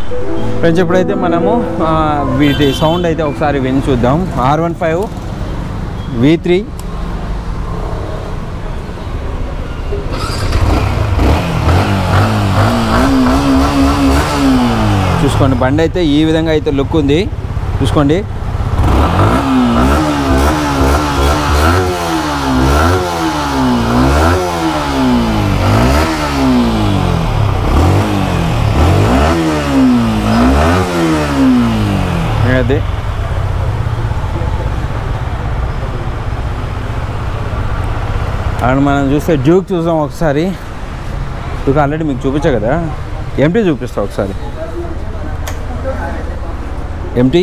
Friends ఇప్పుడైతే మనము ఆ, వీటి సౌండ్ అయితే ఒకసారి విని చూద్దాం R one five V three చూసుకోండి బండి అయితే ఈ విధంగా అయితే లుక్ ఉంది చూసుకోండి అదే అండ్ మనం చూస్తే డ్యూక్ చూసాం ఒకసారి డ్యూక్ ఆల్రెడీ మీకు చూపించా కదా ఎంటీ చూపిస్తా ఒకసారి ఎంటీ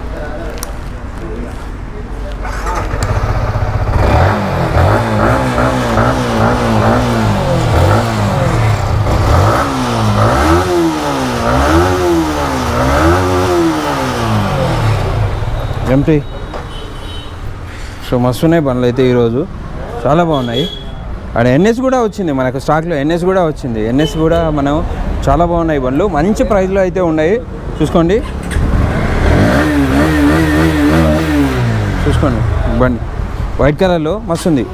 ఎంటీ సో మస్తు ఉన్నాయి బండ్లు అయితే ఈరోజు చాలా బాగున్నాయి అక్కడ ఎన్ఎస్ కూడా వచ్చింది మనకు స్టాక్లో ఎన్ఎస్ కూడా వచ్చింది ఎన్ఎస్ కూడా మనం చాలా బాగున్నాయి బండ్లు మంచి ప్రైస్లో అయితే ఉన్నాయి చూసుకోండి చూసుకోండి బండి వైట్ కలర్లో మస్తు ఉంది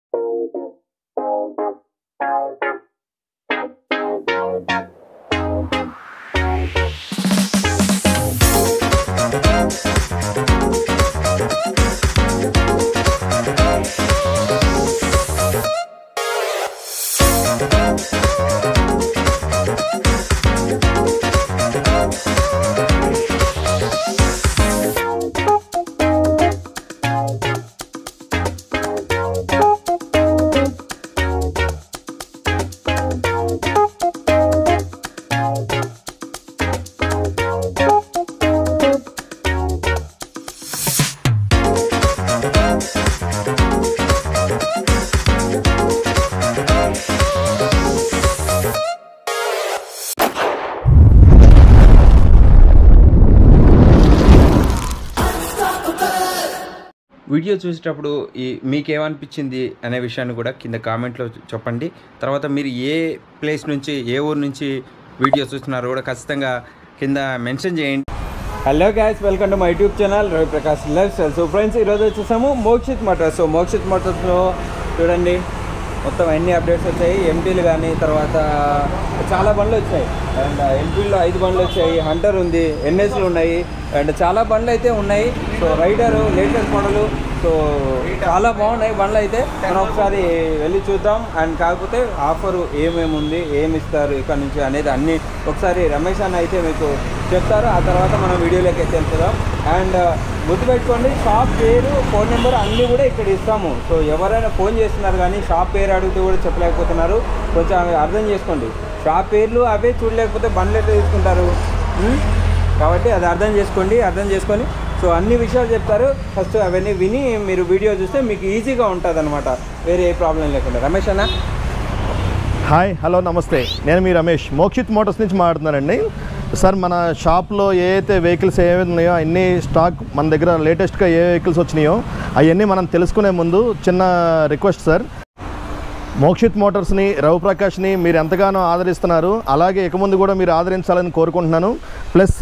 వీడియో చూసేటప్పుడు ఈ మీకేమనిపించింది అనే విషయాన్ని కూడా కింద కామెంట్లో చెప్పండి తర్వాత మీరు ఏ ప్లేస్ నుంచి ఏ ఊరు నుంచి వీడియో చూస్తున్నారో కూడా ఖచ్చితంగా కింద మెన్షన్ చేయండి hello guys welcome to my YouTube channel Ravi Prakash lifestyle so friends ఈరోజు వచ్చేసాము మోక్షిత్ మోటార్స్ సో మోక్షిత్ మోటార్స్లో చూడండి మొత్తం అన్ని అప్డేట్స్ వచ్చాయి ఎంపీలు కానీ తర్వాత చాలా బండ్లు వచ్చాయి అండ్ ఎంపీలో ఐదు బండ్లు వచ్చాయి హంటర్ ఉంది ఎన్ఎస్లు ఉన్నాయి అండ్ చాలా బండ్లు అయితే ఉన్నాయి so rider latest model so చాలా బాగున్నాయి బండ్లు అయితే మనం ఒకసారి వెళ్ళి చూద్దాం అండ్ కాకపోతే ఆఫర్ ఏమేమి ఉంది ఏమి ఇస్తారు ఇక్కడ నుంచి అనేది అన్ని ఒకసారి రమేష్ అన్న అయితే మీకు చెప్తారు ఆ తర్వాత మనం వీడియోలోకి అయితే వెళ్తున్నాం అండ్ గుర్తుపెట్టుకోండి షాప్ పేరు ఫోన్ నెంబర్ అన్నీ కూడా ఇక్కడ ఇస్తాము సో ఎవరైనా ఫోన్ చేస్తున్నారు కానీ షాప్ పేరు అడిగితే కూడా చెప్పలేకపోతున్నారు కొంచెం అవి అర్థం చేసుకోండి షాప్ పేర్లు అవే చూడలేకపోతే బండ్లు ఎట్లా తీసుకుంటారు ఉం? కాబట్టి అది అర్థం చేసుకోండి అర్థం చేసుకొని సో అన్ని విషయాలు చెప్తారు ఫస్ట్ అవన్నీ విని మీరు వీడియో చూస్తే మీకు ఈజీగా ఉంటుంది అనమాట వేరే ఏ ప్రాబ్లం లేకుండా రమేష్ అన్న హాయ్ హలో నమస్తే నేను మీ రమేష్ మోక్షిత్ మోటార్స్ నుంచి మాట్లాడుతున్నానండి సార్ మన షాప్లో ఏ అయితే వెహికల్స్ ఏవైతే ఉన్నాయో అన్ని స్టాక్ మన దగ్గర లేటెస్ట్గా ఏ వెహికల్స్ వచ్చినాయో అవన్నీ మనం తెలుసుకునే ముందు చిన్న రిక్వెస్ట్ సార్ మోక్షిత్ మోటార్స్ని రవిప్రకాష్ని మీరు ఎంతగానో ఆదరిస్తున్నారు అలాగే ఇక ముందు కూడా మీరు ఆదరించాలని కోరుకుంటున్నాను ప్లస్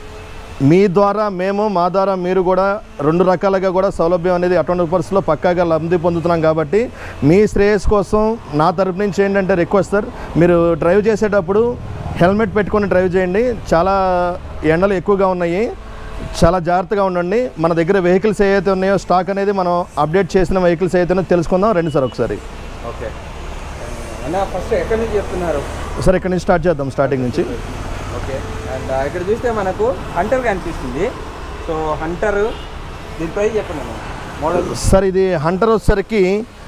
మీ ద్వారా మేము మా ద్వారా మీరు కూడా రెండు రకాలుగా కూడా సౌలభ్యం అనేది అటువంటి పరిస్థితుల్లో పక్కాగా లబ్ధి పొందుతున్నాం కాబట్టి మీ శ్రేయస్ కోసం నా తరపు నుంచి ఏంటంటే రిక్వెస్ట్ సార్ మీరు డ్రైవ్ చేసేటప్పుడు హెల్మెట్ పెట్టుకొని డ్రైవ్ చేయండి చాలా ఎండలు ఎక్కువగా ఉన్నాయి చాలా జాగ్రత్తగా ఉండండి మన దగ్గర వెహికల్స్ ఏవైతే ఉన్నాయో స్టాక్ అనేది మనం అప్డేట్ చేసిన వెహికల్స్ ఏవైతే ఉన్నాయో తెలుసుకుందాం రండి సార్ ఒకసారి ఓకే అన్న ఫస్ట్ ఎక్కడి నుంచి చెప్తున్నారు సార్ ఇక్కడ నుంచి స్టార్ట్ చేద్దాం స్టార్టింగ్ నుంచి ఓకే అండ్ ఇక్కడ చూస్తే మనకు హంటర్ కనిపిస్తుంది సో హంటర్ దీని ప్రైస్ చెప్పండి అన్న మోడల్ సార్ ఇది హంటర్ వచ్చేసరికి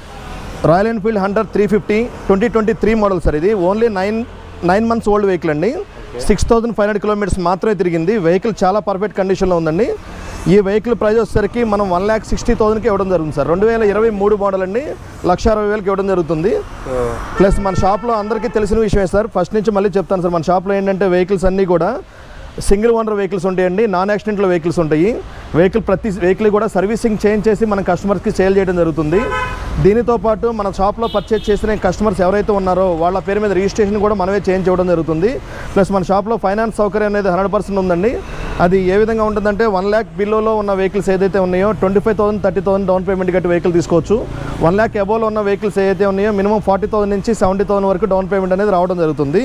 Royal Enfield Hunter three fifty twenty twenty three model sir ఇది only nine nine months old vehicle అండి six thousand five hundred kilometres మాత్రమే తిరిగింది వెహికల్ చాలా పర్ఫెక్ట్ కండిషన్లో ఉందండి ఈ వెహికల్ ప్రైస్ వచ్చేసరికి మనం వన్ ల్యాక్ సిక్స్టీ థౌసండ్కి ఇవ్వడం జరుగుతుంది సార్ రెండు వేల ఇరవై మూడు మోడల్ అండి లక్ష అరవై వేలకి ఇవ్వడం జరుగుతుంది సో ప్లస్ మన షాప్లో అందరికీ తెలిసిన విషయమే సార్ ఫస్ట్ నుంచి మళ్ళీ చెప్తాను సార్ మన షాప్లో ఏంటంటే వెహికల్స్ అన్నీ కూడా సింగిల్ ఓనర్ వెహికల్స్ ఉంటాయండి నాన్ యాక్సిడెంట్లో వెహికల్స్ ఉంటాయి వెహికల్ ప్రతి వెహికల్ కూడా సర్వీసింగ్ చేంజ్ చేసి మన కస్టమర్స్కి సేల్ చేయడం జరుగుతుంది దీనితో పాటు మన షాప్లో పర్చేజ్ చేసిన కస్టమర్స్ ఎవరైతే ఉన్నారో వాళ్ళ పేరు మీద రిజిస్ట్రేషన్ కూడా మనమే చేంజ్ చేయడం జరుగుతుంది ప్లస్ మన షాప్లో ఫైనాన్స్ సౌకర్యం అనేది హండ్రెడ్ పర్సెంట్ ఉందండి అది ఏ విధంగా ఉంటుందంటే వన్ ల్యాక్ బిల్లోలో ఉన్న వెహికల్స్ ఏదైతే ఉన్నాయో twenty five thousand thirty thousand down payment కట్టి వెహికల్ తీసుకోవచ్చు వన్ ల్యాక్ అబోలో ఉన్న వెహికల్స్ ఏదైతే ఉన్నాయో మినిమం ఫార్టీ థౌసండ్ నుంచి సెవెంటీ థౌసండ్ వరకు డౌన్ పేమెంట్ అనేది రావడం జరుగుతుంది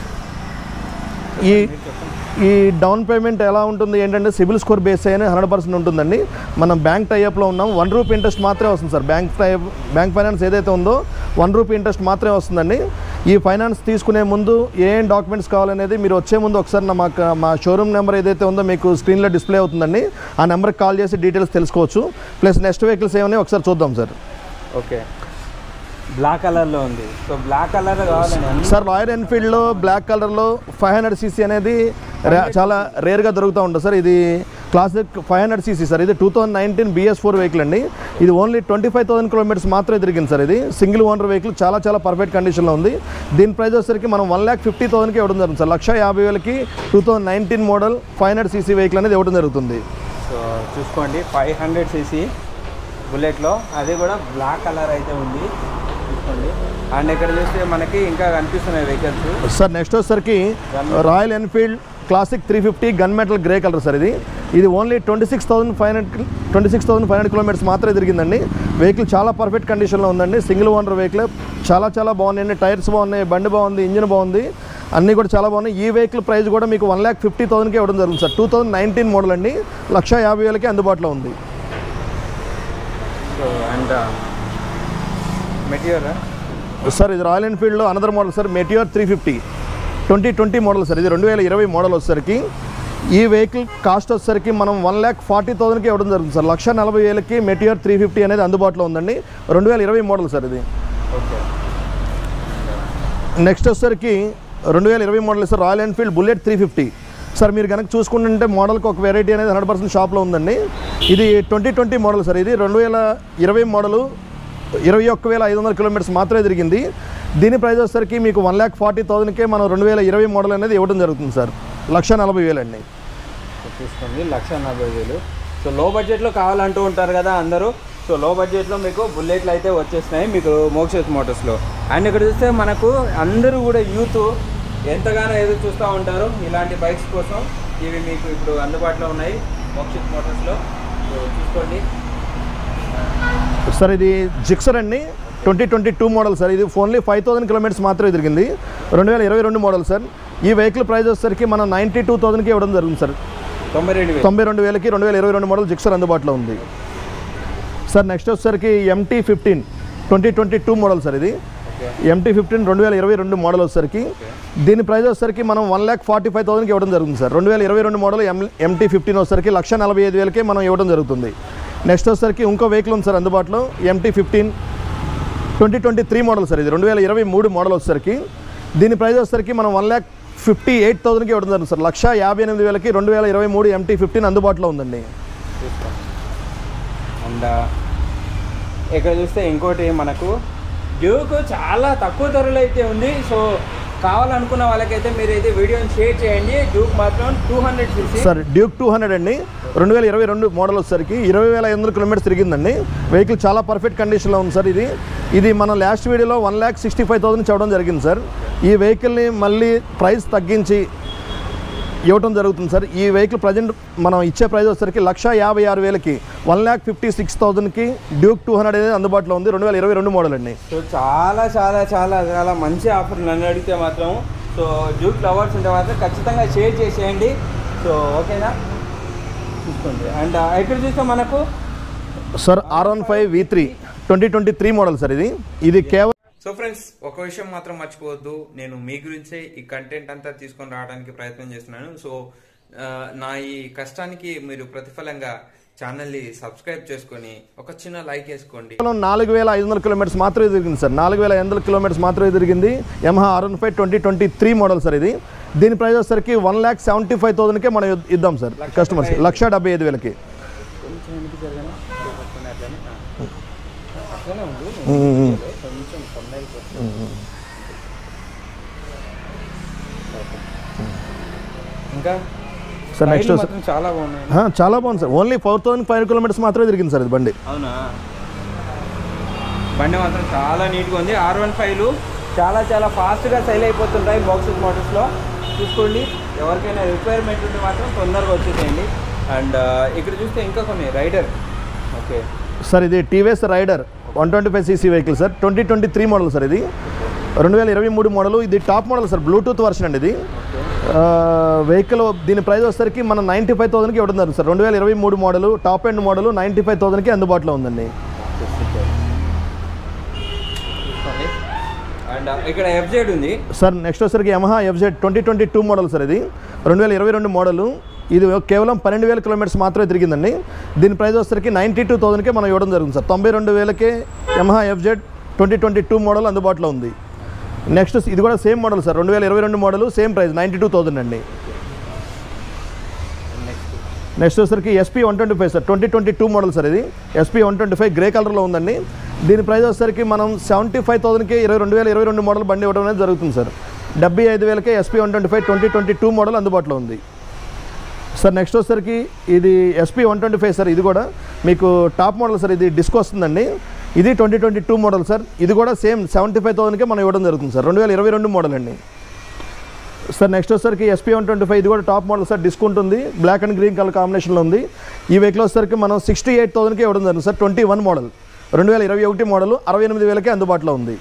ఈ ఈ డౌన్ పేమెంట్ ఎలా ఉంటుంది ఏంటంటే సిబిల్ స్కోర్ బేస్ అయిన హండ్రెడ్ పర్సెంట్ ఉంటుందండి మనం బ్యాంక్ టైఅప్లో ఉన్నాం వన్ రూపీ ఇంట్రెస్ట్ మాత్రమే వస్తుంది sir bank type bank finance ఏదైతే ఉందో వన్ రూపీ ఇంట్రెస్ట్ మాత్రమే వస్తుందండి ఈ ఫైనాన్స్ తీసుకునే ముందు ఏం డాక్యుమెంట్స్ కావాలనేది మీరు వచ్చే ముందు ఒకసారి నా మాకు మా షోరూమ్ నెంబర్ ఏదైతే ఉందో మీకు స్క్రీన్లో డిస్ప్లే అవుతుందండి ఆ నెంబర్కి కాల్ చేసి డీటెయిల్స్ తెలుసుకోవచ్చు ప్లస్ నెక్స్ట్ వెహికల్స్ ఏమన్నాయి ఒకసారి చూద్దాం సార్ ఓకే బ్లాక్ కలర్లో ఉంది సో బ్లాక్ కలర్ కావాలని అన్ని సార్ రాయల్ ఎన్ఫీల్డ్లో బ్లాక్ కలర్లో ఫైవ్ హండ్రెడ్ సీసీ అనేది రా- చాలా రేర్గా దొరుకుతూ ఉంటుంది సార్ ఇది Classic five hundred CC sir ఇది two thousand nineteen BS four vehicle అండి ఇది only twenty five thousand kilometres మాత్రమే తిరిగింది సార్ ఇది సింగిల్ ఓనర్ వెహికల్ చాలా చాలా పర్ఫెక్ట్ కండిషన్లో ఉంది దీని ప్రైస్ వచ్చేసరికి మనం వన్ ల్యాక్ ఫిఫ్టీ థౌసండ్కి ఇవ్వడం జరుగుతుంది సార్ లక్ష యాభై వేలకి two thousand nineteen model five hundred CC vehicle అనేది ఇవ్వడం జరుగుతుంది సో చూసుకోండి ఫైవ్ హండ్రెడ్ సీసీ బుల్లెట్లో అది కూడా బ్లాక్ కలర్ అయితే ఉంది చూసుకోండి అండ్ ఇక్కడ చూస్తే మనకి ఇంకా కనిపిస్తున్నాయి వెహికల్స్ సార్ నెక్స్ట్ వచ్చేసరికి Royal Enfield Classic three fifty gun metal grey colour sir ఇది ఇది only twenty six thousand five hundred twenty six thousand five hundred kilometres మాత్రమే తిరిగిందండి వెహికల్ చాలా పర్ఫెక్ట్ కండిషన్లో ఉందండి సింగిల్ ఓనర్ వెహికల్ చాలా చాలా బాగున్నాయండి టైర్స్ బాగున్నాయి బండి బాగుంది ఇంజిన్ బాగుంది అన్నీ కూడా చాలా బాగున్నాయి ఈ వెహికల్ ప్రైస్ కూడా మీకు వన్ ల్యాక్ ఫిఫ్టీ థౌసండ్కి ఇవ్వడం జరుగుతుంది sir two thousand nineteen model అండి లక్ష యాభై వేలకి అందుబాటులో ఉంది సో అండ్ మెటీరియల్ సార్ ఇది రాయల్ ఎన్ఫీల్డ్లో another model sir Meteor three fifty twenty twenty model sir ఇది రెండు వేల ఇరవై మోడల్ వచ్చేసరికి ఈ వెహికల్ కాస్ట్ వచ్చేసరికి మనం వన్ ల్యాక్ ఫార్టీ థౌసండ్కి ఇవ్వడం జరుగుతుంది సార్ లక్ష నలభై వేలకి మెటియోర్ త్రీ ఫిఫ్టీ అనేది అందుబాటులో ఉందండి రెండు వేల ఇరవై మోడల్ సార్ ఇది ఓకే నెక్స్ట్ వచ్చేసరికి రెండు వేల ఇరవై model sir Royal Enfield Bullet three fifty sir మీరు కనుక చూసుకుంటుంటే మోడల్కి ఒక వెరైటీ అనేది హండ్రెడ్ పర్సెంట్ షాప్లో ఉందండి ఇది ట్వంటీ ట్వంటీ మోడల్ సార్ ఇది రెండు వేల ఇరవై మోడలు ఇరవై ఒక్క వేల ఐదు వందల కిలోమీటర్స్ మాత్రమే తిరిగింది దీని ప్రైస్ వచ్చేసరికి మీకు వన్ ల్యాక్ ఫార్టీ థౌసండ్కే మనం రెండు వేల ఇరవై మోడల్ అనేది ఇవ్వడం జరుగుతుంది సార్ లక్ష నలభై వేలు అండి చూసుకోండి లక్ష నలభై వేలు సో లో బడ్జెట్లో కావాలంటూ ఉంటారు కదా అందరూ సో లో బడ్జెట్లో మీకు బుల్లెట్లు అయితే వచ్చేసినాయి మీకు మోక్షస్ మోటార్స్లో అండ్ ఇక్కడ చూస్తే మనకు అందరూ కూడా యూత్ ఎంతగానో ఎదురు చూస్తూ ఉంటారు ఇలాంటి బైక్స్ కోసం ఇవి మీకు ఇప్పుడు అందుబాటులో ఉన్నాయి మోక్షస్ మోటార్స్లో సో చూసుకోండి సార్ ఇది జిక్సర్ అండి twenty twenty two model sir ఇది ఓన్లీ ఫైవ్ థౌసండ్ కిలోమీటర్స్ మాత్రమే తిరిగింది రెండు వేల ఇరవై రెండు మోడల్ సార్ ఈ వెహికల్ ప్రైస్ వచ్చేసరికి మనం నైంటీ టూ థౌసండ్కి ఇవ్వడం జరుగుతుంది సార్ తొంభై రెండు వేలు తొంభై రెండు వేలకి రెండు వేల ఇరవై రెండు మోడల్ జిక్సర్ అందుబాటులో ఉంది సార్ నెక్స్ట్ వచ్చేసరికి MT fifteen twenty twenty two model sir ఇది ఓకే ఎంటీ ఫిఫ్టీన్ రెండు వేల ఇరవై రెండు మోడల్ వచ్చేసరికి దీని ప్రైస్ వచ్చేసరికి మనం వన్ ల్యాక్ ఫార్టీ ఫైవ్ థౌసండ్కి ఇవ్వడం జరుగుతుంది సార్ రెండు వేల ఇరవై రెండు మోడల్ ఎం ఎంటీ ఫిఫ్టీన్ వచ్చేసరికి లక్ష నలభై ఐదు వేలకే మనం ఇవ్వడం జరుగుతుంది నెక్స్ట్ వచ్చేసరికి ఇంకో వెహికల్ ఉంది సార్ అందుబాటులో MT fifteen twenty twenty three model sir ఇది రెండు వేల ఇరవై మూడు మోడల్ వచ్చేసరికి దీని ప్రైస్ వచ్చేసరికి మనం వన్ ల్యాక్ ఫిఫ్టీ ఎయిట్ థౌసండ్కి ఇవ్వడం జరుగుతుంది సార్ లక్ష యాభై ఎనిమిది వేలకి రెండు వేల ఇరవై మూడు ఎంటీ ఫిఫ్టీన్ అందుబాటులో ఉందండి చూసుకోండి అండ్ ఇక్కడ చూస్తే ఇంకోటి మనకు డ్యూక్ చాలా తక్కువ ధరలో అయితే ఉంది సో కావాలనుకున్న వాళ్ళకైతే మీరు అయితే వీడియోని షేర్ చేయండి డ్యూక్ మాత్రం two hundred CC sir Duke two hundred అండి రెండు వేల ఇరవై రెండు మోడల్ వచ్చేసరికి ఇరవై వేల ఐదు వందల కిలోమీటర్స్ తిరిగిందండి వెహికల్ చాలా పర్ఫెక్ట్ కండిషన్లో ఉంది సార్ ఇది ఇది మన లాస్ట్ వీడియోలో one lakh sixty five thousand చెప్పడం జరిగింది సార్ ఈ వెహికల్ని మళ్ళీ ప్రైస్ తగ్గించి ఇవ్వటం జరుగుతుంది సార్ ఈ వెహికల్ ప్రజెంట్ మనం ఇచ్చే ప్రైస్ వచ్చేసరికి లక్ష యాభై ఆరు వేలకి వన్ ల్యాక్ ఫిఫ్టీ సిక్స్ థౌసండ్కి డ్యూక్ టూ హండ్రెడ్ అనేది అందుబాటులో ఉంది రెండు వేల ఇరవై రెండు మోడల్ అండి సో చాలా చాలా చాలా చాలా మంచి ఆఫర్ నన్ను అడిగితే మాత్రం సో డ్యూక్ లవర్స్ ఉంటే మాత్రం ఖచ్చితంగా షేర్ చేసేయండి సో ఓకేనా చూసుకోండి అండ్ ఇక్కడ చూస్తే మనకు sir R one five V three twenty twenty three model sir ఇది ఇది కేవలం సో ఫ్రెండ్స్ ఒక విషయం మాత్రం మర్చిపోవద్దు నేను మీ గురించే ఈ కంటెంట్ అంతా తీసుకొని రావడానికి ప్రయత్నం చేస్తున్నాను సో ఆ, నా ఈ కష్టానికి మీరు ప్రతిఫలంగా ఛానల్ని సబ్స్క్రైబ్ చేసుకొని ఒక చిన్న లైక్ వేసుకోండి కేవలం నాలుగు వేల ఐదు వందల కిలోమీటర్స్ మాత్రమే తిరిగింది సార్ నాలుగు వేల ఐదు వందల కిలోమీటర్స్ మాత్రమే తిరిగింది Yamaha R one five twenty twenty three model sir ఇది దీని ప్రైస్ వచ్చేసరికి వన్ ల్యాక్ సెవెంటీ ఫైవ్ థౌసండ్కే మనం ఇద్- ఇద్దాం సార్ కస్టమర్స్ లక్ష డెబ్బై ఐదు వేలకి కొంచెం వినిపించారు కానీ పట్టుకుని అట్లనే. ఆ. అట్లనే ఉంది మ్మ్. కొంచెం తొందరగా ఇంకా సార్ నెక్స్ట్ టైర్లు మాత్రం చాలా బాగున్నాయి చాలా బాగుంది sir only four thousand five kilometres మాత్రమే తిరిగింది సార్ ఇది బండి అవునా బండి మాత్రం చాలా నీట్గా ఉంది ఆర్ వన్ ఫైవ్లు చాలా చాలా ఫాస్ట్గా సెల్ అయిపోతుంటాయి బాక్సెస్ మోటార్స్లో చూసుకోండి ఎవరికైనా రిక్వైర్మెంట్ ఉంటే మాత్రం తొందరగా వచ్చేసేయండి అండ్ ఇక్కడ చూస్తే ఇంకా కొన్ని రైడర్ ఓకే సార్ ఇది TVS Raider one twenty five CC vehicle sir twenty twenty three model sir ఇది రెండు వేల ఇరవై మూడు మోడల్ ఇది top model sir Bluetooth version అండి ఇది వెహికల్ దీని ప్రైస్ వచ్చేసరికి మనం నైంటీ ఫైవ్ థౌసండ్కి ఇవ్వడం జరుగుతుంది సార్ రెండు వేల ఇరవై మూడు model top end model ninety five థౌసండ్కి అందుబాటులో ఉందండి చూసుకోండి అండ్ ఇక్కడ ఎఫ్జెడ్ ఉంది సార్ నెక్స్ట్ వచ్చేసరికి Yamaha FZ twenty twenty two model sir ఇది రెండు వేల ఇరవై రెండు మోడల్ ఇది కేవలం పన్నెండు వేల కిలోమీటర్స్ మాత్రమే తిరిగిందండి దీని ప్రైస్ వచ్చేసరికి నైంటీ టూ థౌసండ్కే మనం ఇవ్వడం జరుగుతుంది సార్ తొంభై రెండు వేలకే Yamaha FZ twenty twenty two model అందుబాటులో ఉంది నెక్స్ట్ ఇది కూడా సేమ్ మోడల్ సార్ రెండు వేల ఇరవై రెండు model same price ninety two thousand అండి నెక్స్ట్ వచ్చేసరికి SP one twenty five sir twenty twenty two model sir ఇది SP one twenty five grey కలర్లో ఉందండి దీని ప్రైస్ వచ్చేసరికి మనం సెవెంటీ ఫైవ్ థౌసండ్కి ఇరవై రెండు వేల ఇరవై రెండు మోడల్ బండి ఇవ్వడం అనేది జరుగుతుంది సార్ డెబ్బై ఐదు వేలకే SP one twenty five twenty twenty two model అందుబాటులో ఉంది సార్ నెక్స్ట్ వచ్చేసరికి ఇది SP one twenty five sir ఇది కూడా మీకు టాప్ మోడల్ సార్ ఇది డిస్క్ వస్తుందండి ఇది twenty twenty two model sir ఇది కూడా సేమ్ సెవెంటీ ఫైవ్ థౌసండ్కే మనం ఇవ్వడం జరుగుతుంది సార్ రెండు వేల ఇరవై రెండు మోడల్ అండి సార్ నెక్స్ట్ వచ్చేసరికి ఎస్పీ వన్ ట్వంటీ ఫైవ్ ఇది కూడా టాప్ మోడల్ సార్ డిస్కౌంట్ ఉంది బ్లాక్ అండ్ గ్రీన్ కలర్ కాంబినేషన్లో ఉంది ఈ వెహికల్ వచ్చేసరికి మనం సిక్స్టీ ఎయిట్ థౌసండ్కి ఇవ్వడం జరిగింది సార్ ట్వంటీ వన్ మోడల్ రెండు వేల ఇరవై ఒకటి మోడల్ అరవై ఎనిమిది వేలకే అందుబాటులో ఉంది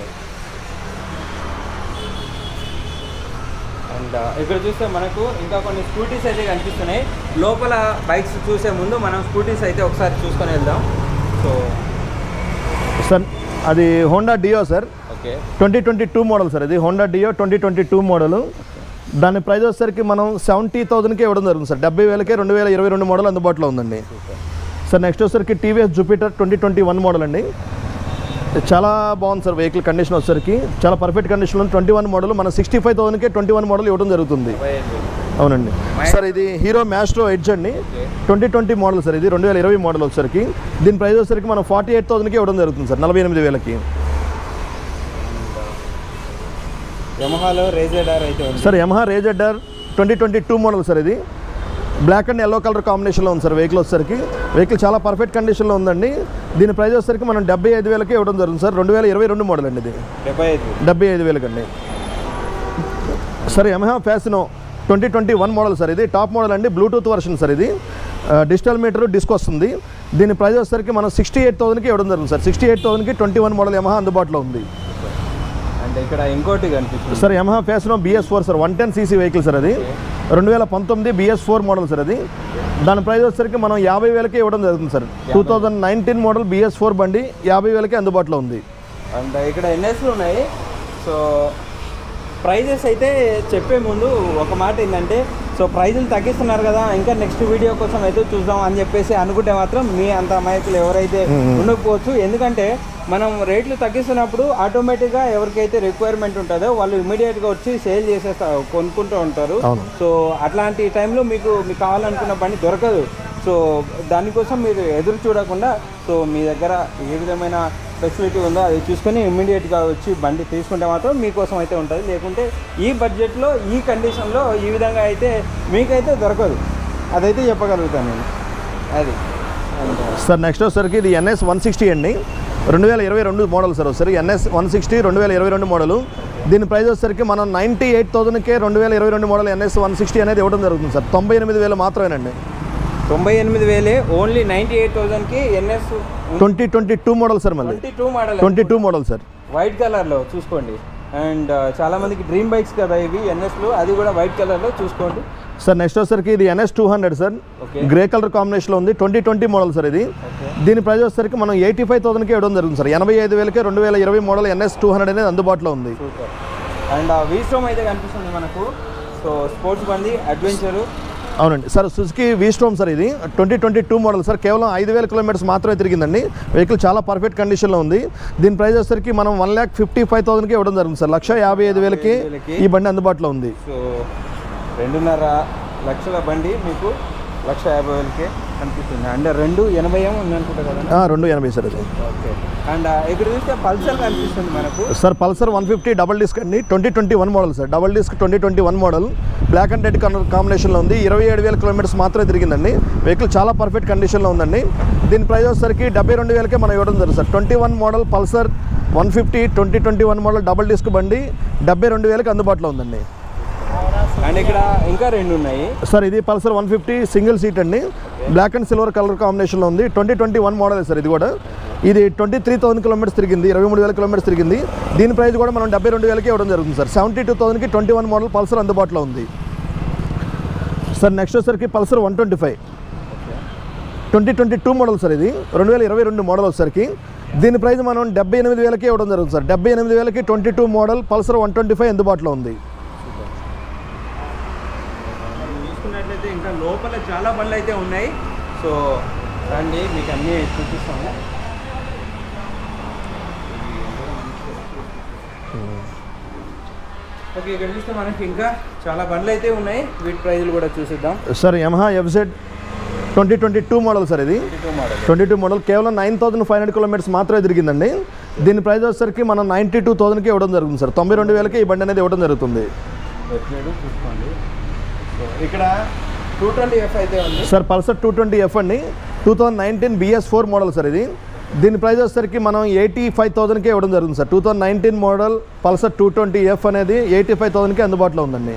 అండ్ ఇక్కడ చూస్తే మనకు ఇంకా కొన్ని స్కూటీస్ అయితే కనిపిస్తున్నాయి లోపల బైక్స్ చూసే ముందు మనం స్కూటీస్ అయితే ఒకసారి చూసుకొని వెళ్దాం సో సార్ అది Honda Dio sir okay twenty twenty two model sir ఇది Honda Dio twenty twenty two model దాని ప్రైస్ వచ్చేసరికి మనం సెవెంటీ థౌసండ్కే ఇవ్వడం జరుగుతుంది సార్ డెబ్బై వేలకే రెండు వేల ఇరవై రెండు మోడల్ అందుబాటులో ఉందండి సార్ నెక్స్ట్ వచ్చేసరికి TVS Jupiter twenty twenty one model అండి ఇది చాలా బాగుంది సార్ వెహికల్ కండిషన్ వచ్చేసరికి చాలా పర్ఫెక్ట్ కండిషన్లో ట్వంటీ వన్ మోడల్ మన సిక్స్టీ ఫైవ్ థౌసండ్కే ట్వంటీ వన్ మోడల్ ఇవ్వడం జరుగుతుంది అవునండి సార్ ఇది హీరో మ్యాస్ట్రో ఎడ్జ్ అండి ట్వంటీ ట్వంటీ మోడల్ సార్ ఇది రెండు వేల ఇరవై మోడల్ వచ్చేసరికి దీని ప్రైస్ వచ్చేసరికి మనం ఫార్టీ ఎయిట్ థౌసండ్కి ఇవ్వడం జరుగుతుంది సార్ నలభై ఎనిమిది వేలకి యమహాలో రేజెడార్ అయితే ఉంది sir Yamaha RayZR twenty twenty two model sir ఇది బ్లాక్ అండ్ ఎల్లో కలర్ కాంబినేషన్లో ఉంది సార్ వెహికల్ వచ్చేసరికి వెహికల్ చాలా పర్ఫెక్ట్ కండిషన్లో ఉందండి దీని ప్రైస్ వచ్చేసరికి మనం డెబ్బై ఐదు వేలకే ఇవ్వడం జరుగుతుంది సార్ రెండు వేల ఇరవై రెండు మోడల్ అండి ఇది డెబ్బై ఐదు డెబ్బై ఐదు వేలకండి sir Yamaha Fascino twenty twenty one model sir ఇది టాప్ మోడల్ అండి బ్లూటూత్ వర్షన్ సార్ ఇది ఆ, డిజిటల్ మీటర్ డిస్క్ వస్తుంది దీని ప్రైస్ వచ్చేసరికి మనం సిక్స్టీ ఎయిట్ థౌసండ్కి ఇవ్వడం జరుగుతుంది సార్ సిక్స్టీ ఎయిట్ థౌసండ్కి ట్వంటీ వన్ మోడల్ యమహా అందుబాటులో ఉంది అండ్ ఇక్కడ ఇంకోటి కనిపిస్తుంది sir Yamaha Fascino BS four sir one ten CC vehicle sir అది రెండు వేల పంతొమ్మిది బిఎస్ ఫోర్ మోడల్ సార్ అది దాని ప్రైస్ వచ్చేసరికి మనం యాభై వేలకే ఇవ్వడం జరుగుతుంది sir two thousand nineteen model BS four బండి యాభై వేలకే అందుబాటులో ఉంది అండ్ ఇక్కడ ఎన్ఎస్లు ఉన్నాయి సో ప్రైజెస్ అయితే చెప్పే ముందు ఒక మాట ఏంటంటే సో ప్రైజులు తగ్గిస్తున్నారు కదా ఇంకా నెక్స్ట్ వీడియో కోసం అయితే చూద్దాం అని చెప్పేసి అనుకుంటే మాత్రం మీ అంత అమాయకులు ఎవరైతే ఉండకపోవచ్చు ఎందుకంటే మనం రేట్లు తగ్గిస్తున్నప్పుడు ఆటోమేటిక్గా ఎవరికైతే రిక్వైర్మెంట్ ఉంటుందో వాళ్ళు ఇమీడియట్గా వచ్చి సేల్ చేసేస్తా కొనుక్కుంటూ ఉంటారు అవును. సో అట్లాంటి టైంలో మీకు మీకు కావాలనుకున్న బండి దొరకదు సో దానికోసం మీరు ఎదురు చూడకుండా సో మీ దగ్గర ఏ విధమైన ఫెసిలిటీ ఉందో అది చూసుకొని ఇమ్మీడియట్గా వచ్చి బండి తీసుకుంటే మాత్రం మీకోసం అయితే ఉంటుంది లేకుంటే ఈ బడ్జెట్లో ఈ కండిషన్లో ఈ విధంగా అయితే మీకైతే దొరకదు అదైతే చెప్పగలుగుతాను నేను అది అంతే. సార్ నెక్స్ట్ వచ్చేసరికి ఇది ఎన్ఎస్ వన్ సిక్స్టీ అండి రెండు వేల ఇరవై రెండు మోడల్ సార్ వచ్చేసరికి ఎన్ఎస్ వన్ సిక్స్టీ రెండు వేల ఇరవై రెండు మోడల్ దీని ప్రైస్ వచ్చేసరికి మనం నైంటీ ఎయిట్ థౌసండ్కే రెండు వేల ఇరవై రెండు మోడల్ ఎన్ఎస్ వన్ సిక్స్టీ అనేది ఇవ్వడం జరుగుతుంది సార్ తొంభై ఎనిమిది వేలు మాత్రమేనండి తొంభై ఎనిమిది వేలే ఓన్లీ నైంటీ ఎయిట్ థౌజండ్కి NS twenty twenty two model sir మళ్ళీ twenty two model twenty two model sir white కలర్లో చూసుకోండి అండ్ చాలా మందికి డ్రీమ్ బైక్స్ కదా ఇవి ఎన్ఎస్లు అది కూడా వైట్ కలర్లో చూసుకోండి సార్ నెక్స్ట్ వచ్చేసరికి ఇది NS two hundred sir okay grey colour కాంబినేషన్లో ఉంది ట్వంటీ ట్వంటీ మోడల్ సార్ ఇది ఓకే దీని ప్రైస్ వచ్చేసరికి మనం ఎయిటీ ఫైవ్ థౌసండ్కి ఇవ్వడం జరుగుతుంది సార్ ఎనభై ఐదు వేలకే రెండు వేల ఇరవై మోడల్ ఎన్ఎస్ టూ హండ్రెడ్ అనేది అందుబాటులో ఉంది సూపర్ అండ్ ఆ వీస్ట్రోమ్ అయితే కనిపిస్తుంది మనకు సో స్పోర్ట్స్ బండి అడ్వెంచరు అవునండి సార్ సుజుకి వీస్ట్రోమ్ సార్ ఇది twenty twenty two model sir కేవలం ఐదు వేల కిలోమీటర్స్ మాత్రమే తిరిగిందండి వెహికల్ చాలా పర్ఫెక్ట్ కండిషన్లో ఉంది దీని ప్రైస్ వచ్చేసరికి మనం వన్ ల్యాక్ ఫిఫ్టీ ఫైవ్ థౌసండ్కి ఇవ్వడం జరుగుతుంది సార్ లక్ష యాభై ఐదు వేలకి వేలకి. ఈ బండి అందుబాటులో ఉంది సో రెండున్నర లక్షల బండి మీకు లక్ష యాభై వేలకే కనిపిస్తుంది అంటే రెండు ఎనభై ఏమో ఉంది అనుకుంటా కదా ఆ, రెండు ఎనభై సార్ ఇది ఓకే అండ్ ఇక్కడ చూస్తే పల్సర్ కనిపిస్తుంది మనకు sir Pulsar one fifty double disc అండి twenty twenty one model sir double disc twenty twenty one model black and red colour కాంబినేషన్లో ఉంది ఇరవై ఏడు వేల కిలోమీటర్స్ మాత్రమే తిరిగిందండి వెహికల్ చాలా పర్ఫెక్ట్ కండిషన్లో ఉందండి దీని ప్రైస్ వచ్చేసరికి డెబ్బై రెండు వేలకే మనం ఇవ్వడం జరుగుతుంది sir twenty one model Pulsar one fifty twenty twenty one model double disc బండి డెబ్బై రెండు వేలకు అందుబాటులో ఉందండి అండ్ ఇక్కడ ఇంకా రెండు ఉన్నాయి సార్ ఇది Pulsar one fifty single seat అండి బ్లాక్ అండ్ సిల్వర్ కలర్ కాంబినేషన్లో ఉంది twenty twenty one model sir ఇది కూడా ఇది ట్వంటీ త్రీ థౌసండ్ కిలోమీటర్స్ తిరిగింది ఇరవై మూడు వేల కిలోమీటర్స్ తిరిగింది దీని ప్రైస్ కూడా మనం డెబ్బై రెండు వేలకి ఇవ్వడం జరుగుతుంది సార్ సెవెంటీ టూ థౌసండ్కి ట్వంటీ వన్ మోడల్ పల్సర్ అందుబాటులో ఉంది సార్ నెక్స్ట్ వచ్చేసరికి Pulsar one twenty five twenty twenty two model sir ఇది రెండు వేల ఇరవై రెండు మోడల్ వచ్చేసరికి దీని ప్రైస్ మనం డెబ్బై ఎనిమిది వేలకి ఇవ్వడం జరుగుతుంది సార్ డెబ్బై ఎనిమిది వేలకి twenty two model Pulsar one twenty five అందుబాటులో ఉంది చూసుకున్నట్లయితే ఇంకా లోపల చాలా బండ్లు అయితే ఉన్నాయి సో రండి మీకు అన్నీ చూపిస్తాము ఓకే ఇక్కడ చూస్తే మనకి ఇంకా చాలా బండ్లు అయితే ఉన్నాయి వీటి ప్రైజులు కూడా చూసిద్దాం sir Yamaha FZ twenty twenty two model sir ఇది two model twenty two model కేవలం nine thousand five hundred kilometres మాత్రమే తిరిగిందండి దీని ప్రైస్ వచ్చేసరికి మనం నైంటీ టూ థౌసండ్కి ఇవ్వడం జరుగుతుంది సార్ తొంభై రెండు వేలకి ఈ బండి అనేది ఇవ్వడం జరుగుతుంది వచ్చాడు చూసుకోండి సో ఇక్కడ టూ ట్వంటీ ఎఫ్ అయితే ఉంది sir Pulsar two twenty F అండి two thousand nineteen BS four model sir ఇది దీని ప్రైస్ వచ్చేసరికి మనం ఎయిటీ ఫైవ్ థౌసండ్కే ఇవ్వడం జరుగుతుంది sir two thousand nineteen model Pulsar two twenty F అనేది ఎయిటీ ఫైవ్ థౌసండ్కి అందుబాటులో ఉందండి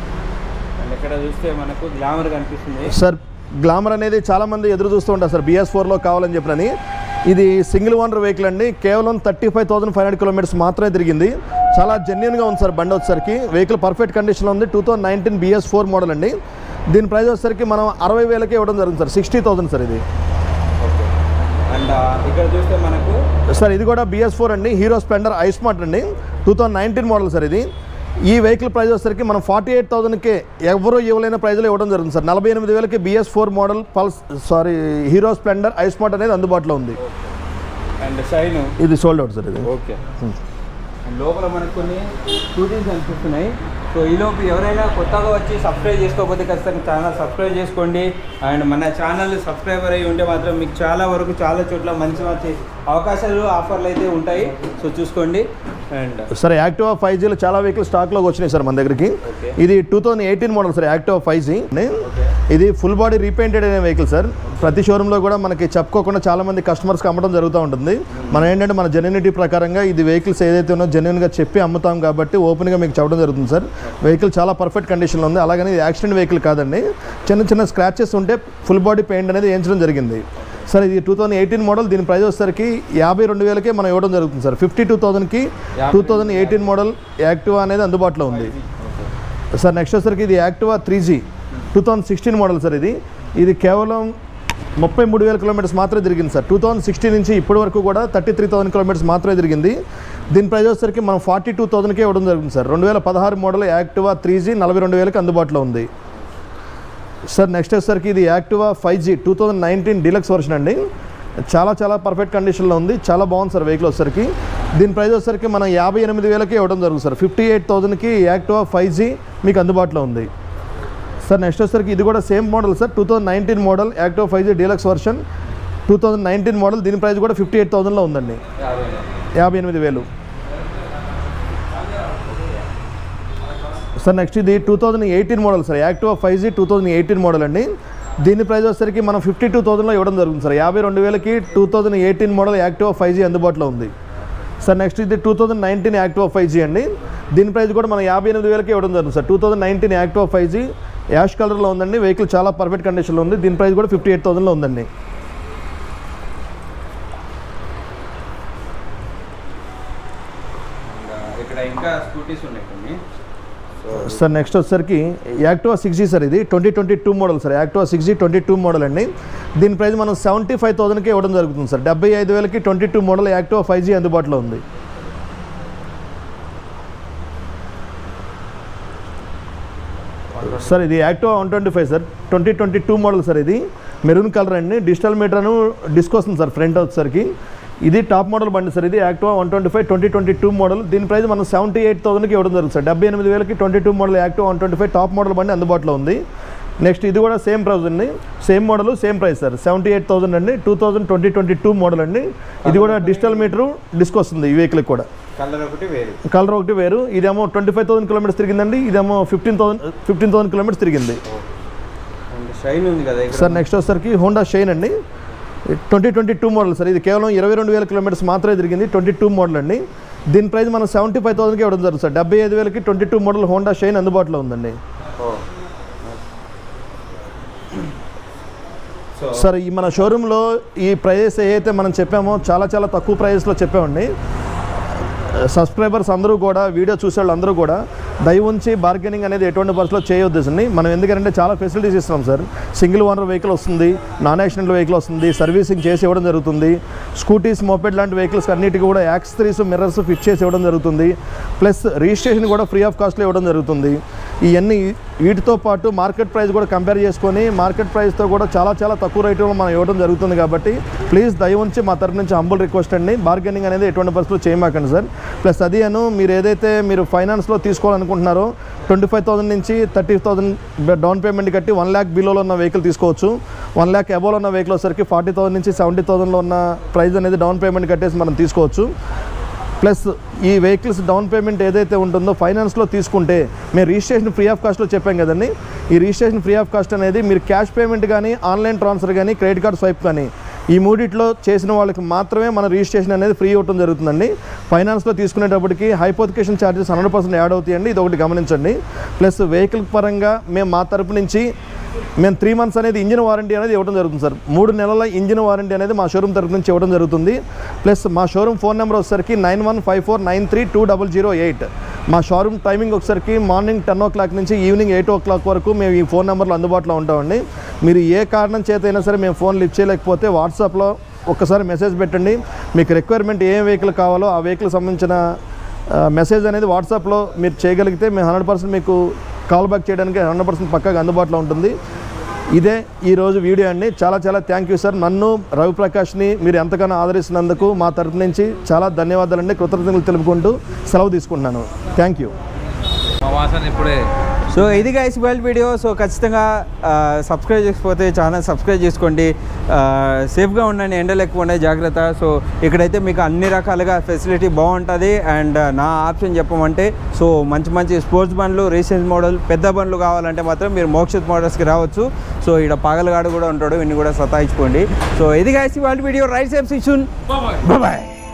అండ్ ఇక్కడ చూస్తే మనకు గ్లామర్ కనిపిస్తుంది సార్ గ్లామర్ అనేది చాలామంది ఎదురు చూస్తూ ఉంటారు సార్ బిఎస్ ఫోర్లో కావాలని చెప్పినని ఇది సింగిల్ ఓనర్ వెహికల్ అండి కేవలం thirty five thousand five hundred kilometres మాత్రమే తిరిగింది చాలా జెన్యున్గా ఉంది సార్ బండి వచ్చేసరికి వెహికల్ పర్ఫెక్ట్ కండిషన్లో ఉంది two thousand nineteen BS four model అండి దీని ప్రైస్ వచ్చేసరికి మనం అరవై వేలకే ఇవ్వడం జరుగుతుంది సార్ సిక్స్టీ థౌసండ్ సార్ ఇది ఓకే అండ్ ఇక్కడ చూస్తే మనకు సార్ ఇది కూడా బిఎస్ ఫోర్ అండి హీరో స్ప్లెండర్ ఐ స్మార్ట్ అండి two thousand nineteen model sir ఇది ఈ వెహికల్ ప్రైస్ వచ్చేసరికి మనం ఫార్టీ ఎయిట్ థౌసండ్కే ఎవరు ఇవ్వలేని ప్రైజ్లో ఇవ్వడం జరుగుతుంది సార్ నలభై ఎనిమిది వేలకి BS four model pulse sorry Hero Splendor I Smart అనేది అందుబాటులో ఉంది అండ్ షైన్ ఇది సోల్డ్ అవుట్ సార్ ఇది ఓకే అండ్ లోపల మనకు కొన్ని షూటింగ్స్ అనిపిస్తున్నాయి సో ఈలోపు ఎవరైనా కొత్తగా వచ్చి సబ్స్క్రైబ్ చేసుకోకపోతే ఖచ్చితంగా ఛానల్ సబ్స్క్రైబ్ చేసుకోండి అండ్ మన ఛానల్ సబ్స్క్రైబర్ అయ్యి ఉంటే మాత్రం మీకు చాలా వరకు చాలా చోట్ల మంచి మంచి అవకాశాలు ఆఫర్లు అయితే ఉంటాయి సో చూసుకోండి అండ్ సార్ యాక్టివా ఫైవ్ జీలో చాలా వెహికల్ స్టాక్లోకి వచ్చినాయి సార్ మన దగ్గరికి Okay. ఇది two thousand eighteen model sir Activa five G ఇది ఫుల్ బాడీ రీపెయింటెడ్ అనే వెహికల్ సార్ ప్రతి షోరూంలో కూడా మనకి చెప్పుకోకుండా చాలా మంది కస్టమర్స్కి అమ్మడం జరుగుతూ ఉంటుంది మనం ఏంటంటే మన జెన్యునిటీ ప్రకారంగా ఇది వెహికల్స్ ఏదైతే ఉన్నో జెన్యున్గా చెప్పి అమ్ముతాం కాబట్టి ఓపెన్గా మీకు చెప్పడం జరుగుతుంది సార్ వెహికల్ చాలా పర్ఫెక్ట్ కండిషన్లో ఉంది అలాగని ఇది యాక్సిడెంట్ వెహికల్ కాదండి చిన్న చిన్న స్క్రాచెస్ ఉంటే ఫుల్ బాడీ పెయింట్ అనేది వేయించడం జరిగింది సార్ ఇది టూ థౌసండ్ ఎయిటీన్ మోడల్ దీని ప్రైస్ వచ్చేసరికి యాభై రెండు వేలకే మనం ఇవ్వడం జరుగుతుంది సార్ ఫిఫ్టీ టూ థౌసండ్కి two thousand eighteen model Activa అనేది అందుబాటులో ఉంది సార్ నెక్స్ట్ వచ్చేసరికి ఇది Activa three G two thousand sixteen model sir ఇది ఇది కేవలం ముప్పై మూడు వేల కిలోమీటర్స్ మాత్రమే తిరిగింది సార్ టూ థౌసండ్ సిక్స్టీన్ నుంచి ఇప్పటి వరకు కూడా థర్టీ త్రీ థౌసండ్ కిలోమీటర్స్ మాత్రమే తిరిగింది దీని ప్రైస్ వచ్చేసరికి మనం ఫార్టీ టూ థౌసండ్కే ఇవ్వడం జరుగుతుంది సార్ రెండు వేల పదహారు మోడల్ యాక్టివా త్రీ జీ నలభై రెండు వేలకి అందుబాటులో ఉంది సార్ నెక్స్ట్ వచ్చేసరికి ఇది Activa five G two thousand nineteen deluxe version అండి చాలా చాలా పర్ఫెక్ట్ కండిషన్లో ఉంది చాలా బాగుంది సార్ వెహికల్ వచ్చేసరికి దీని ప్రైస్ వచ్చేసరికి మనం యాభై ఎనిమిది వేలకి ఇవ్వడం జరుగుతుంది సార్ ఫిఫ్టీ ఎయిట్ థౌసండ్కి యాక్టివా ఫైవ్ జీ మీకు అందుబాటులో ఉంది సార్ నెక్స్ట్ వచ్చేసరికి ఇది కూడా same model sir two thousand nineteen model Activa five G deluxe version two thousand nineteen model దీని ప్రైస్ కూడా ఫిఫ్టీ ఎయిట్ థౌసండ్లో ఉందండి యాభై ఎనిమిది వేలు సార్ నెక్స్ట్ ఇది two thousand eighteen model sir Activa five G two thousand eighteen model అండి దీని ప్రైస్ వచ్చేసరికి మనం ఫిఫ్టీ టూ థౌసండ్లో ఇవ్వడం జరుగుతుంది సార్ యాభై రెండు వేలకి two thousand eighteen model Activa five G అందుబాటులో ఉంది సార్ నెక్స్ట్ ఇది two thousand nineteen Activa five G అండి దీని ప్రైస్ కూడా మనం యాభై ఎనిమిది వేలకి ఇవ్వడం జరుగుతుంది sir two thousand nineteen Activa five G ash కలర్లో ఉందండి వెహికల్ చాలా పర్ఫెక్ట్ కండిషన్లో ఉంది దీని ప్రైస్ కూడా ఫిఫ్టీ ఎయిట్ థౌసండ్లో ఉందండి ఇక్కడ ఇంకా స్కూటీస్ ఉన్నాయి కొన్ని సో సార్ నెక్స్ట్ వచ్చేసరికి యాక్టివా సిక్స్ జీ సార్ ఇది twenty twenty two model sir Activa six G twenty two model అండి దీని ప్రైస్ మనం సెవెంటీ ఫైవ్ థౌసండ్కి ఇవ్వడం జరుగుతుంది సార్ డెబ్బై ఐదు వేలకి twenty two model Activa five G అందుబాటులో ఉంది సార్ ఇది Activa one twenty five sir twenty twenty two model sir ఇది మెరూన్ కలర్ అండి డిజిటల్ మీటర్ను డిస్క్ వస్తుంది సార్ ఫ్రంట్ వచ్చేసరికి ఇది టాప్ మోడల్ బండి సార్ ఇది Activa one twenty five twenty twenty two model దీని ప్రైస్ మనం సెవెంటీ ఎయిట్ థౌసండ్కి ఇవ్వడం జరుగుతుంది సార్ డెబ్బై ఎనిమిది వేలకి twenty two model Activa one twenty five top model బండి అందుబాటులో ఉంది నెక్స్ట్ ఇది కూడా సేమ్ ప్రైస్ అండి same model same price sir seventy eight thousand అండి two thousand twenty twenty two model అండి ఇది కూడా డిజిటల్ మీటరు డిస్క్ వస్తుంది ఈ వెహికల్కి కూడా కలర్ ఒకటి వేరు కలర్ ఒకటి వేరు ఇదేమో ట్వంటీ ఫైవ్ థౌసండ్ కిలోమీటర్స్ తిరిగిందండి ఇదేమో fifteen thousand fifteen thousand kilometres తిరిగింది అండ్ షైన్ ఉంది కదా ఇక్కడ సార్ నెక్స్ట్ వచ్చేసరికి హోండా షైన్ అండి twenty twenty two model sir ఇది కేవలం ఇరవై రెండు వేల కిలోమీటర్స్ మాత్రమే తిరిగింది ట్వంటీ టూ మోడల్ అండి దీని ప్రైస్ మనం సెవెంటీ ఫైవ్ థౌసండ్కి ఇవ్వడం జరుగుతుంది సార్ డెబ్బై ఐదు వేలకి twenty two model Honda shine అందుబాటులో ఉందండి ఓ సో సార్ ఈ మన షోరూంలో ఈ ప్రైజెస్ ఏదైతే మనం చెప్పామో చాలా చాలా తక్కువ ప్రైజెస్లో చెప్పామండి సబ్స్క్రైబర్స్ అందరూ కూడా వీడియో చూసే వాళ్ళు అందరూ కూడా దయ ఉంచి బార్గెనింగ్ అనేది ఎటువంటి పరిస్థితిలో చేయొద్దండి మనం ఎందుకంటే చాలా ఫెసిలిటీస్ ఇస్తున్నాం సార్ సింగిల్ ఓనర్ వెహికల్ వస్తుంది నాన్ యాక్సిడెంట్ వెహికల్ వస్తుంది సర్వీసింగ్ చేసి ఇవ్వడం జరుగుతుంది స్కూటీస్ మోపెడ్ లాంటి వెహికల్స్ అన్నిటికీ కూడా యాక్స్ త్రీస్ మిర్రర్స్ ఫిట్ చేసి ఇవ్వడం జరుగుతుంది ప్లస్ రిజిస్ట్రేషన్ కూడా ఫ్రీ ఆఫ్ కాస్ట్లో ఇవ్వడం జరుగుతుంది ఇవన్నీ వీటితో పాటు మార్కెట్ ప్రైస్ కూడా కంపేర్ చేసుకొని మార్కెట్ ప్రైస్తో కూడా చాలా చాలా తక్కువ రేటులో మనం ఇవ్వడం జరుగుతుంది కాబట్టి ప్లీజ్ దయ ఉంచి మా తరపు నుంచి హంబుల్ రిక్వెస్ట్ అండి బార్గెనింగ్ అనేది ఎటువంటి పరిస్థితుల్లో చేయమాకండి సార్ ప్లస్ అది అను మీరు ఏదైతే మీరు ఫైనాన్స్లో తీసుకోవాలనుకుంటున్నారో ట్వంటీ ఫైవ్ థౌసండ్ నుంచి థర్టీ థౌసండ్ డౌన్ పేమెంట్ కట్టి వన్ ల్యాక్ బిలోలో ఉన్న వెహికల్ తీసుకోవచ్చు వన్ ల్యాక్ అబోలో ఉన్న వెహికల్ వచ్చేసరికి ఫార్టీ థౌసండ్ నుంచి సెవెంటీ థౌసండ్లో ఉన్న ప్రైస్ అనేది డౌన్ పేమెంట్ కట్టేసి మనం తీసుకోవచ్చు ప్లస్ ఈ వెహికల్స్ డౌన్ పేమెంట్ ఏదైతే ఉంటుందో ఫైనాన్స్లో తీసుకుంటే మేము రిజిస్ట్రేషన్ ఫ్రీ ఆఫ్ కాస్ట్లో చెప్పాం కదండి ఈ రిజిస్ట్రేషన్ ఫ్రీ ఆఫ్ కాస్ట్ అనేది మీరు క్యాష్ పేమెంట్ కానీ ఆన్లైన్ ట్రాన్స్ఫర్ కానీ క్రెడిట్ కార్డ్ స్వైప్ కానీ ఈ మూడిట్లో చేసిన వాళ్ళకి మాత్రమే మన రిజిస్ట్రేషన్ అనేది ఫ్రీ ఇవ్వడం జరుగుతుందండి ఫైనాన్స్లో తీసుకునేటప్పటికి hypothecation charges hundred percent add అవుతాయండి ఇది ఒకటి గమనించండి ప్లస్ వెహికల్ పరంగా మేము మా తరపు నుంచి మేము త్రీ మంత్స్ అనేది ఇంజిన్ వారంటీ అనేది ఇవ్వడం జరుగుతుంది సార్ మూడు నెలల ఇంజిన్ వారంటీ అనేది మా షోరూమ్ తరపు నుంచి ఇవ్వడం జరుగుతుంది ప్లస్ మా షోరూమ్ ఫోన్ నెంబర్ వచ్చేసరికి nine one five four nine three two double zero eight మా షోరూమ్ టైమింగ్ ఒకసారికి మార్నింగ్ టెన్ ఓ క్లాక్ నుంచి ఈవినింగ్ ఎయిట్ ఓ క్లాక్ వరకు మేము ఈ ఫోన్ నెంబర్లో అందుబాటులో ఉంటామండి మీరు ఏ కారణం చేత అయినా సరే మేము ఫోన్ లిఫ్ట్ చేయలేకపోతే వాట్సాప్లో ఒక్కసారి మెసేజ్ పెట్టండి మీకు రిక్వైర్మెంట్ ఏ వెహికల్ కావాలో ఆ వెహికల్ సంబంధించిన ఆ, మెసేజ్ అనేది వాట్సాప్లో మీరు చేయగలిగితే మేము హండ్రెడ్ పర్సెంట్ మీకు కాల్ బ్యాక్ చేయడానికి హండ్రెడ్ పర్సెంట్ పక్కాగా అందుబాటులో ఉంటుంది ఇదే ఈరోజు వీడియో అండి చాలా చాలా థ్యాంక్ యూ సార్ నన్ను రవిప్రకాష్ని మీరు ఎంతగానో ఆదరిస్తున్నందుకు మా తరపు నుంచి చాలా ధన్యవాదాలండి కృతజ్ఞతలు తెలుపుకుంటూ సెలవు తీసుకుంటున్నాను థ్యాంక్ యూ మా వాసన ఇప్పుడే సో ఇది గైస్ వరల్డ్ వీడియో సో ఖచ్చితంగా ఆ, సబ్స్క్రైబ్ చేసుకోకపోతే ఛానల్ సబ్స్క్రైబ్ చేసుకోండి ఆ, సేఫ్గా ఉండండి ఎండలు ఎక్కువ ఉన్నాయి జాగ్రత్త సో ఇక్కడైతే మీకు అన్ని రకాలుగా ఫెసిలిటీ బాగుంటుంది అండ్ నా ఆప్షన్ చెప్పమంటే సో మంచి మంచి స్పోర్ట్స్ బండ్లు రీసెంట్ మోడల్ పెద్ద బండ్లు కావాలంటే మాత్రం మీరు మోక్షిత్ మోడల్స్కి రావచ్చు సో ఇక్కడ పాగలగాడు కూడా ఉంటాడు ఇన్ని కూడా సతాయించుకోండి సో ఇది గైస్ వాళ్ళ వీడియో రైట్ సేఫ్ సిక్షన్ బాయ్